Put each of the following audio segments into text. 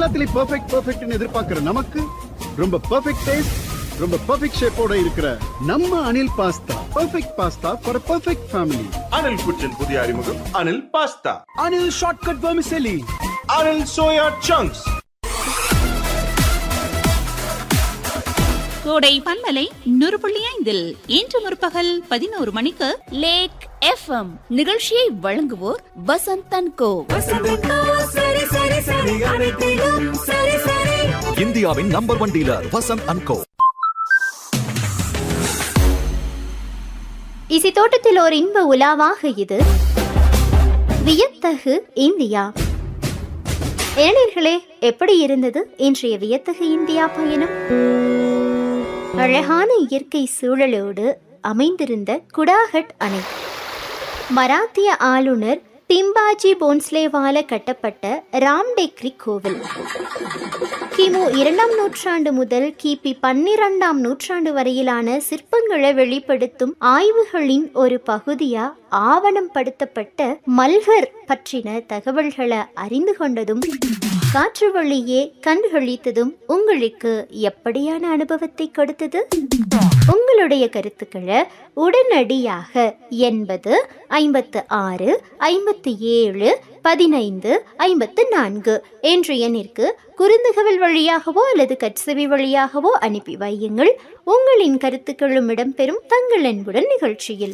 எல்லாத்துலயும் பெர்ஃபெக்ட் பெர்ஃபெக்ட்னு எதிர்பார்க்கிற நமக்கு ரொம்ப பெர்ஃபெக்ட் டேஸ்ட் ரொம்ப பெர்ஃபெக்ட் ஷேப்போட இருக்கிற நம்ம Anil pasta perfect pasta for perfect family Anil குச்சின் புதிய அறிமுகம் Anil pasta Anil shortcut vermicelli Anil soya chunks கோடை பன்மலை நூறு புள்ளி ஐந்தில் இன்று முற்பகல் பதினோரு மணிக்கு லேக் எஃப்எம் நிகழ்ச்சியை வழங்குவோர் வசந்த் அண்ட் கோ இந்தியாவின் number one dealer Vasanth and co இசை தோட்டத்தில் ஒரு இன்ப உலாவாக இது வியத்தகு இந்தியா இளைஞர்களே எப்படி இருந்தது இன்றைய வியத்தகு இந்தியா பயணம் அழகான இயற்கை சூழலோடு அமைந்திருந்த குடாகட் அணை மராத்திய ஆளுநர் பிம்பாஜி போன்ஸ்லேவால கட்டப்பட்ட ராம்டெக்ரி கோவில் கிமு இரண்டாம் நூற்றாண்டு முதல் கிபி பன்னிரண்டாம் நூற்றாண்டு வரையிலான சிற்பங்களை வெளிப்படுத்தும் ஆய்வுகளின் ஒரு பகுதியா ஆவணம் படுத்தப்பட்ட மல்கர் பற்றின தகவல்களை அறிந்து கொண்டதும் காற்று வழியே கண்களித்ததும் உங்களுக்கு எப்படியான அனுபவத்தை கொடுத்தது உங்களுடைய கருத்துக்களை உடனடியாக எண்பது ஐம்பத்து ஆறு ஐம்பத்தி ஏழு பதினைந்து ஐம்பத்து நான்கு என்ற எண்ணிற்கு குறுந்தகவல் வழியாகவோ அல்லது கட்செவி வழியாகவோ அனுப்பி வையுங்கள் உங்களின் கருத்துக்களும் இடம்பெறும் தங்கள் அன்புடன் நிகழ்ச்சியில்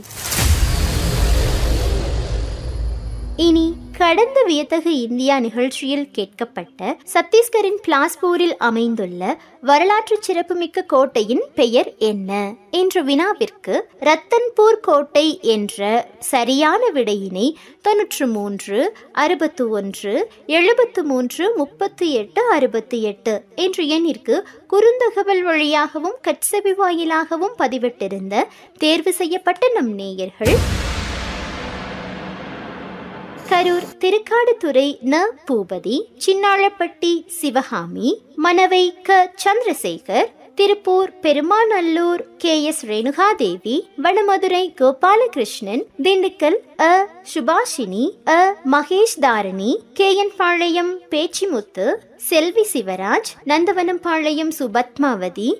இனி கடந்த வியத்தகு இந்தியா நிகழ்ச்சியில் கேட்கப்பட்ட சத்தீஸ்கரின் பிளாஸ்பூரில் அமைந்துள்ள வரலாற்று சிறப்புமிக்க கோட்டையின் பெயர் என்ன என்ற வினாவிற்கு ரத்தன்பூர் கோட்டை என்ற சரியான விடையினை தொன்னூற்று மூன்று அறுபத்து ஒன்று எழுபத்து மூன்று முப்பத்தி எட்டு அறுபத்தி எட்டு என்ற எண்ணிற்கு குறுந்தகவல் வழியாகவும் கட்செவி வாயிலாகவும் பதிவிட்டிருந்த தேர்வு செய்யப்பட்ட நம் நேயர்கள் கரூர் திருக்காடுதுறை ந பூபதி சின்னாளப்பட்டி சிவகாமி மணவை க சந்திரசேகர் திருப்பூர் பெருமாநல்லூர் கே எஸ் ரேணுகாதேவி வடமதுரை கோபாலகிருஷ்ணன் திண்டுக்கல் அ சுபாஷினி அ மகேஷ் தாரணி கே என் பாளையம் பேச்சிமுத்து செல்வி சிவராஜ் நந்தவனம் பாளையம் சுபத்மாவதி